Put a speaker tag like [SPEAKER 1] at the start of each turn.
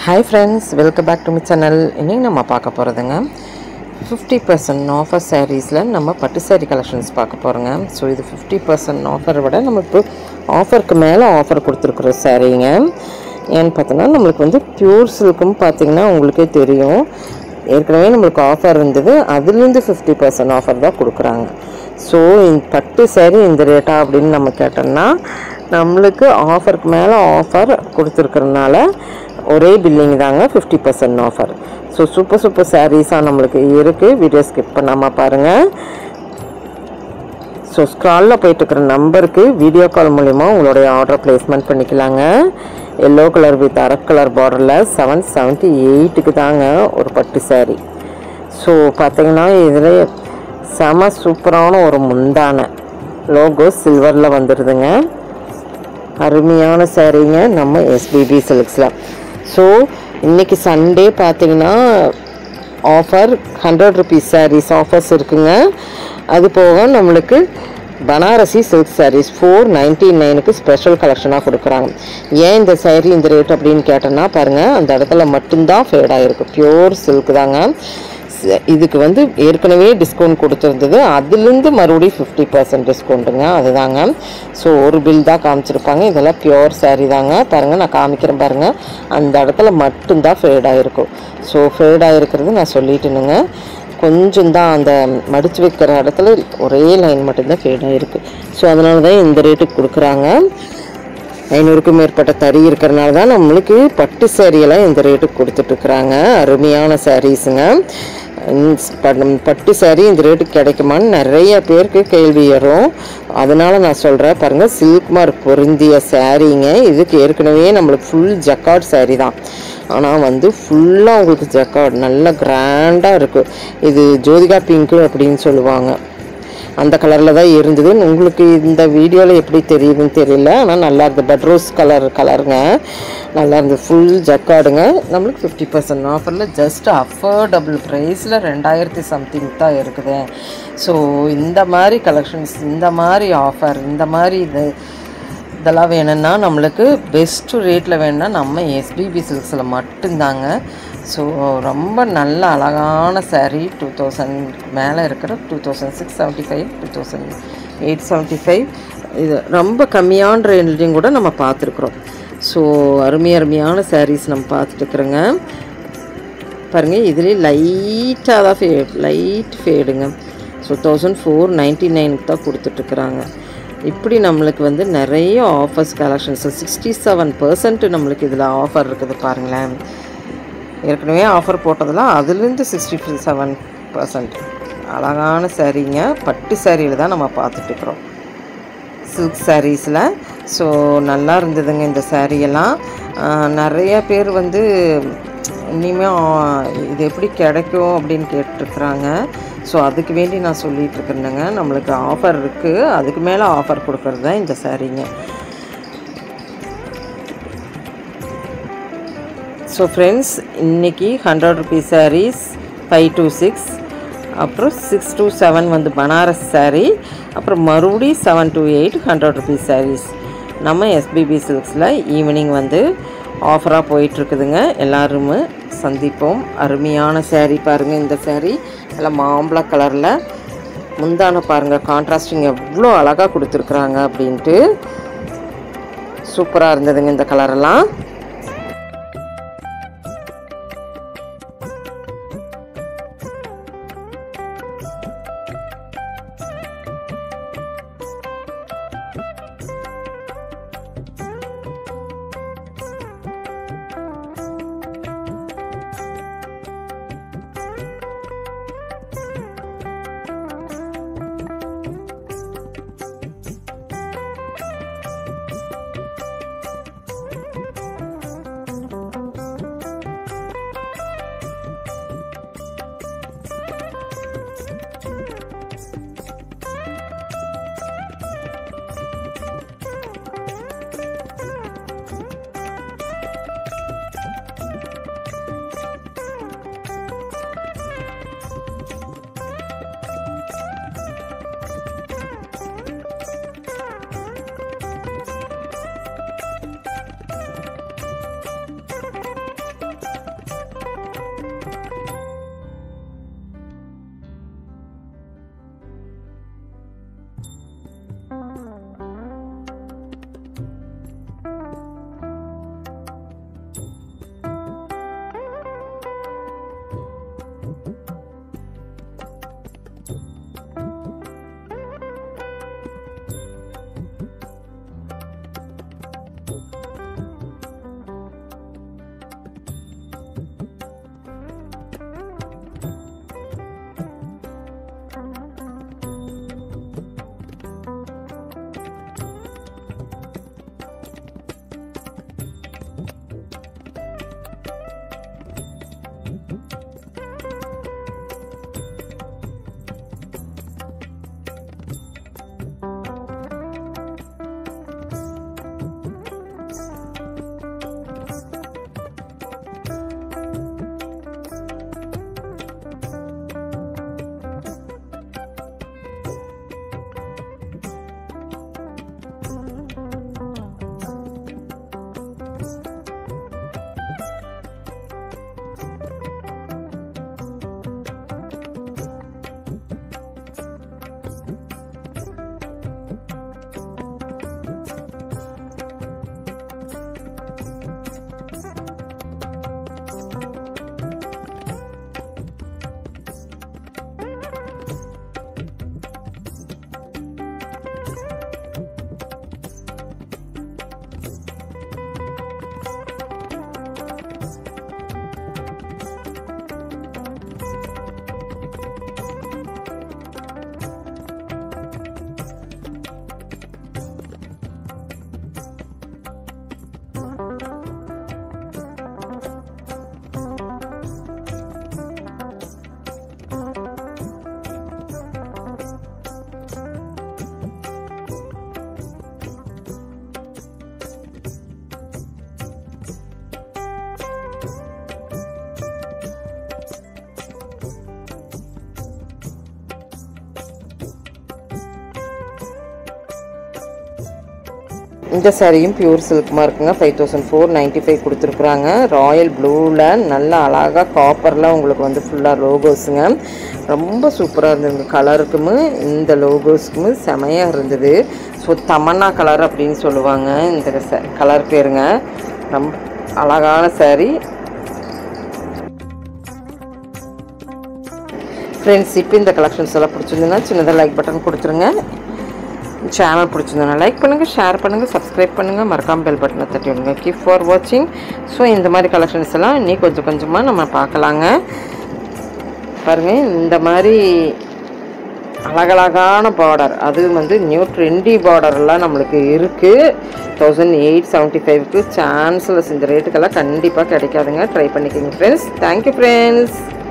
[SPEAKER 1] hi friends welcome back to me channel இன்னைக்கு நம்ம பார்க்க போகிறதுங்க ஃபிஃப்டி பர்சன்ட் ஆஃபர் சாரீஸில் நம்ம பட்டு சாரீ கலெக்ஷன்ஸ் பார்க்க போகிறோங்க ஸோ இது ஃபிஃப்டி பர்சன்ட் ஆஃபரை விட நம்ம இப்போ ஆஃபருக்கு மேலே ஆஃபர் கொடுத்துருக்குற சாரீங்க ஏன்னு பார்த்தோன்னா நம்மளுக்கு வந்து பியூர் சில்க்கும் பார்த்தீங்கன்னா உங்களுக்கே தெரியும் ஏற்கனவே நம்மளுக்கு ஆஃபர் இருந்தது அதுலேருந்து ஃபிஃப்டி பர்சன்ட் ஆஃபர் தான் கொடுக்குறாங்க ஸோ இந்த பட்டு சாரி இந்த ரேட்டா அப்படின்னு நம்ம கேட்டோம்னா நம்மளுக்கு ஆஃபருக்கு மேலே ஆஃபர் கொடுத்துருக்கறனால ஒரே பில்லிங் தாங்க fifty percent offer so super super சாரீஸாக நம்மளுக்கு இருக்குது வீடியோ ஸ்கிப் பண்ணாமல் பாருங்கள் ஸோ ஸ்க்ராலில் போயிட்டுருக்கிற நம்பருக்கு வீடியோ கால் மூலிமா உங்களுடைய ஆர்டர் ப்ளேஸ்மெண்ட் பண்ணிக்கலாங்க எல்லோ கலர் வித் அரக் கலர் பார்டரில் செவன் செவன்ட்டி எயிட்டுக்கு தாங்க ஒரு பட்டு saree ஸோ பார்த்தீங்கன்னா இதில் செம சூப்பரான ஒரு முந்தான லோகோ சில்வரில் வந்துடுதுங்க அருமையான சாரீங்க நம்ம எஸ்பிபி சில்க்ஸில் ஸோ இன்றைக்கி சண்டே பார்த்தீங்கன்னா offer hundred rupees sarees offers இருக்குங்க அது போக நம்மளுக்கு Banarasi silk sarees four ninety நைனுக்கு ஸ்பெஷல் கலெக்ஷனாக கொடுக்குறாங்க ஏன் இந்த saree இந்த ரேட் அப்படின்னு கேட்டோன்னா பாருங்கள் அந்த இடத்துல மட்டும்தான் ஃபேட் ஆகிருக்கு பியோர் சில்க் தாங்க ச- இதுக்கு வந்து ஏற்கனவே டிஸ்கவுண்ட் கொடுத்துருந்தது அதுலேருந்து மறுபடியும் ஃபிஃப்டி பர்சன்ட் டிஸ்கவுண்ட்டுங்க அதுதாங்க ஸோ ஒரு பில் தான் காமிச்சிருப்பாங்க இதெல்லாம் பியோர் saree தாங்க பாருங்கள் நான் காமிக்கிறேன் பாருங்கள் அந்த இடத்துல மட்டும்தான் ஃபேட் ஆகிருக்கும் ஸோ ஃபேட் ஆகிருக்கிறது நான் சொல்லிட்டேனுங்க கொஞ்சம் தான் அந்த மடித்து வைக்கிற இடத்துல ஒரே லைன் மட்டும்தான் ஃபேட் ஆகிருக்கு ஸோ அதனால தான் இந்த ரேட்டுக்கு கொடுக்குறாங்க ஐநூறுக்கும் மேற்பட்ட தறி இருக்கிறனால தான் நம்மளுக்கு பட்டு சேரீயெல்லாம் இந்த ரேட்டுக்கு கொடுத்துட்ருக்குறாங்க அருமையான சாரீஸுங்க பட்டு saree இந்த ரேட்டுக்கு கிடைக்குமான்னு நிறைய பேருக்கு கேள்வி வரும் அதனால் நான் சொல்கிறேன் பாருங்கள் சில்க் மார்க் பொருந்திய சாரீங்க இதுக்கு ஏற்கனவே நம்மளுக்கு ஃபுல் ஜக்கார்ட் saree தான் ஆனால் வந்து ஃபுல்லாக உங்களுக்கு ஜக்கார்ட் நல்ல கிராண்டாக இருக்குது இது ஜோதிகா பிங்க்கு அப்படின்னு சொல்லுவாங்க அந்த கலரில் தான் இருந்தது உங்களுக்கு இந்த வீடியோவில் எப்படி தெரியுதுன்னு தெரியல ஆனால் நல்லா இருந்தது பட்ரோஸ் கலர் கலருங்க நல்லா இருந்தது ஃபுல் ஜக்கார்டுங்க நம்மளுக்கு ஃபிஃப்டி பர்சன்ட் ஆஃபரில் ஜஸ்ட் அஃபோர்டபுள் ப்ரைஸில் ரெண்டாயிரத்தி சம்திங் தான் இருக்குது ஸோ இந்த மாதிரி கலெக்ஷன்ஸ் இந்த மாதிரி ஆஃபர் இந்த மாதிரி இது இதெல்லாம் வேணும்னா நம்மளுக்கு பெஸ்ட்டு ரேட்டில் வேணும்னா நம்ம எஸ்பிபி சில்க்ஸில் மட்டும்தாங்க ஸோ ரொம்ப நல்ல அழகான saree டூ தௌசண்ட் மேலே இருக்கிற two thousand six seventy five two thousand eight seventy five இது ரொம்ப கம்மியான ரேஞ்சிலையும் கூட நம்ம பார்த்துருக்குறோம் ஸோ அருமை அருமையான sarees நம்ம பார்த்துட்டு இருக்கிறோங்க பாருங்கள் இதுலேயே லைட்டாக தான் ஃபேட் லைட் ஃபேடுங்க ஸோ தௌசண்ட் ஃபோர் நைன்ட்டி நைனுக்கு தான் கொடுத்துட்ருக்குறாங்க இப்படி நம்மளுக்கு வந்து நிறைய offers collections sixty seven percent நம்மளுக்கு இதில் ஆஃபர் இருக்குது பாருங்களேன் ஏற்கனவே ஆஃபர் போட்டதெல்லாம் அதுலேருந்து சிக்ஸ்டி செவன் பர்சன்ட் அழகான சாரீங்க பட்டு சாரியில் தான் நம்ம பார்த்துட்ருக்குறோம் சில்க் சாரீஸில் ஸோ நல்லா இருந்ததுங்க இந்த சாரியெல்லாம் நிறைய பேர் வந்து இனிமேல் இது எப்படி கிடைக்கும் அப்படின்னு கேட்டிருக்குறாங்க ஸோ அதுக்கு வேண்டி நான் சொல்லிட்டு இருக்கிறேங்க நம்மளுக்கு ஆஃபர் இருக்குது அதுக்கு மேலே ஆஃபர் கொடுக்கறது தான் இந்த சாரீங்க ஸோ ஃப்ரெண்ட்ஸ் இன்றைக்கி hundred rupees sarees five to six அப்புறம் சிக்ஸ் டு செவன் வந்து பனாரஸ் saree அப்புறம் மறுபடியும் seven to eight hundred rupees sarees நம்ம எஸ்பிபி சில்க்ஸில் ஈவினிங் வந்து ஆஃபராக போயிட்டுருக்குதுங்க எல்லாருமே சந்திப்போம் அருமையான saree பாருங்கள் இந்த saree எல்லாம் மாம்பழ கலரில் முந்தான பாருங்கள் கான்ட்ராஸ்டிங் எவ்வளோ அழகாக கொடுத்துருக்குறாங்க அப்படின்ட்டு சூப்பராக இருந்ததுங்க இந்த கலரெல்லாம் இந்த சாரியும் பியூர் சில்க்மா இருக்குங்க five thousand four ninety five கொடுத்துருக்குறாங்க ராயல் ப்ளூவில் நல்ல அழகாக காப்பரில் உங்களுக்கு வந்து ஃபுல்லாக லோகோஸுங்க ரொம்ப சூப்பராக இருந்தது கலருக்குமே இந்த லோகோஸ்க்குமே செமையாக இருந்தது ஸோ தமன்னா கலர் அப்படின்னு சொல்லுவாங்க இந்த கலர் பேருங்க ரொம்ப அழகான saree ஃப்ரெண்ட்ஸ் இப்போ இந்த கலெக்ஷன்ஸ் எல்லாம் பிடிச்சிருந்துன்னா சின்னதாக லைக் பட்டன் கொடுத்துருங்க சேனல் பிடிச்சிருந்தனா லைக் பண்ணுங்கள் ஷேர் பண்ணுங்கள் சப்ஸ்கிரைப் பண்ணுங்கள் மறக்காம பெல் பட்டனை தட்டி விடுங்க கீப் ஃபார் வாட்சிங் ஸோ இந்த மாதிரி கலெக்ஷன்ஸ் எல்லாம் இன்னி கொஞ்சம் கொஞ்சமாக நம்ம பார்க்கலாங்க பாருங்கள் இந்த மாதிரி அழகழகான பார்டர் அது வந்து நியூ ட்ரெண்டி பார்டர்லாம் நம்மளுக்கு இருக்குது தௌசண்ட் எயிட் செவன்ட்டி ஃபைவ்க்கு சான்ஸில் இந்த ரேட்டுக்கெல்லாம் கண்டிப்பாக கிடைக்காதுங்க ட்ரை பண்ணிக்கோங்க ஃப்ரெண்ட்ஸ் தேங்க்யூ ஃப்ரெண்ட்ஸ்